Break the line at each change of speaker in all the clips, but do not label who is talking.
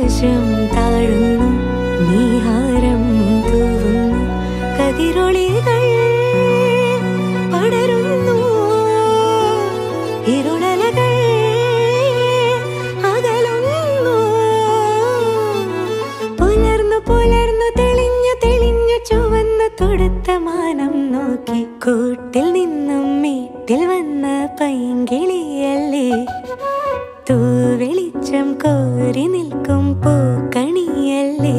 ആകാശം താഴുന്നു നീഹാരം തൂവുന്നു കതിരൊളികൾ പടരുന്നു ഇരുളലകൾ അകലുന്നു പുലർന്നു പുലർന്നു തെളിഞ്ഞു തെളിഞ്ഞു ചുവന്നു തൊടുത്ത മാനം നോക്കി കൂട്ടിൽ നിന്നും വീട്ടിൽ വന്ന പൈങ്കിളിയല്ലേ തൂവെളിച്ചം കോരി നിൽക്കും പൂക്കണിയല്ലേ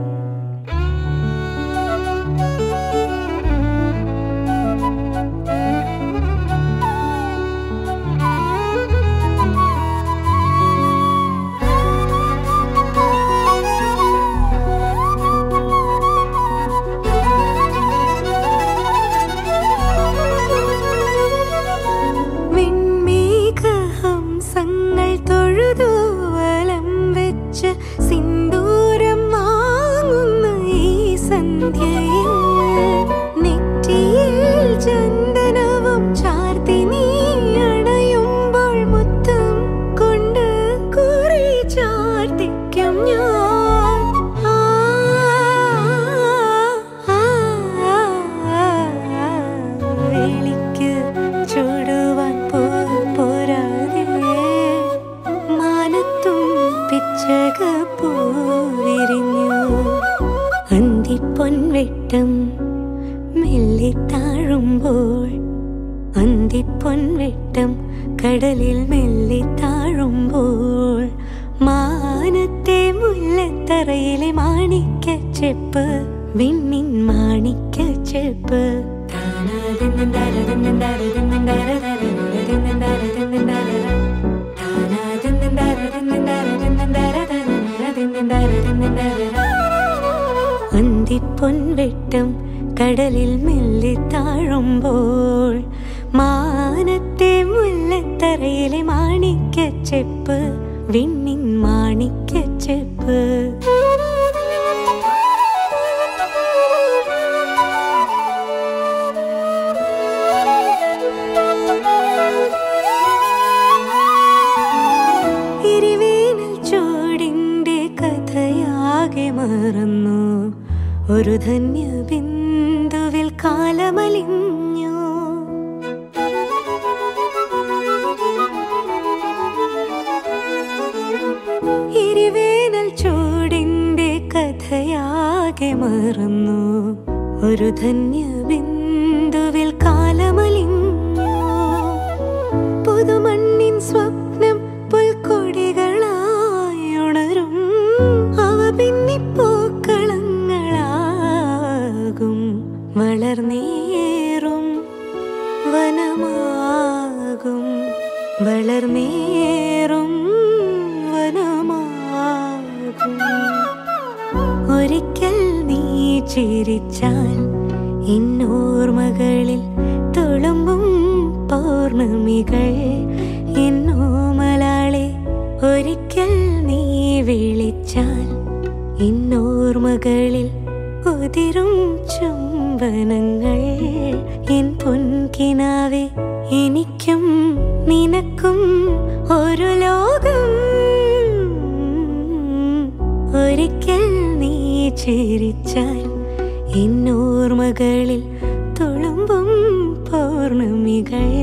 വിൺമേഘഹംസങ്ങൾ തൊഴുതു വലം വെച്ച് സിന്ദൂരം വാങ്ങുന്ന ഈ സന്ധ്യയിൽ നെറ്റിയിൽ ചന്ദനവും ചാർത്തി നീ അണയുമ്പോൾ മുത്തം കൊണ്ട് കുറി ചാർത്തിക്കും ഞാൻ ആ, ആ, ആ, ആ, വേളിക്ക് ചൂടുവാൻ പോ പോരാതെ മാനത്തും പിച്ചക പൂവിരിഞ്ഞു അന്തിപ്പൊൻവെട്ടം മെല്ലെ താഴുമ്പോൾ അന്തിപ്പൊൻവെട്ടം കടലിൽ മെല്ലെ താഴുമ്പോൾ മാനത്തെ മുല്ലത്തറയിലെ മാണിക്കച്ചെപ്പ് വിണ്ണിൻ മാണിക്കച്ചെപ്പ് അന്തിപ്പൊൻവെട്ടം കടലിൽ മെല്ലെ താഴുമ്പോൾ മാനത്തെ മുല്ലത്തറയിലെ മാണിക്കച്ചെപ്പ് വിണ്ണിൻ മാണിക്കച്ചെപ്പ് എരിവേനൽ ചൂടിന്റെ കഥയാകെ മറന്നു ഒരു ധന്യ ബിന്ദുവിൽ കാലമലിഞ്ഞു എരിവേനൽ ചൂടിന്റെ കഥയാകെ മറന്നു ഒരു ധന്യ ബിന്ദുവിൽ കാലമലിഞ്ഞു പുതുമണ്ണിൻ സ്വപ്നം പുൽക്കൊടികളായി ഉണരും അവ പിന്നിപ്പൂക്കളങ്ങളാകും വളർന്നേറും വനമാകും വളർന്നേറും വനമാകും ഒരിക്കൽ നീ ചിരിച്ചാൽ ഇന്നോർമകളിൽ തുളുമ്പും പൗർണമികൾ എന്നോമലാളെ ഒരിക്കൽ നീ വിളിച്ചാൽ ഇന്നോർമകളിൽ ഉതിരും ചുംബനങ്ങൾ എൻ പൊൻകിനാവെ എനിക്കും നിനക്കും ഒരു ലോകം ഒരിക്കൽ നീ ചിരിച്ചാൽ എന്നോർമകളിൽ തുളുമ്പും പൗർണമികൾ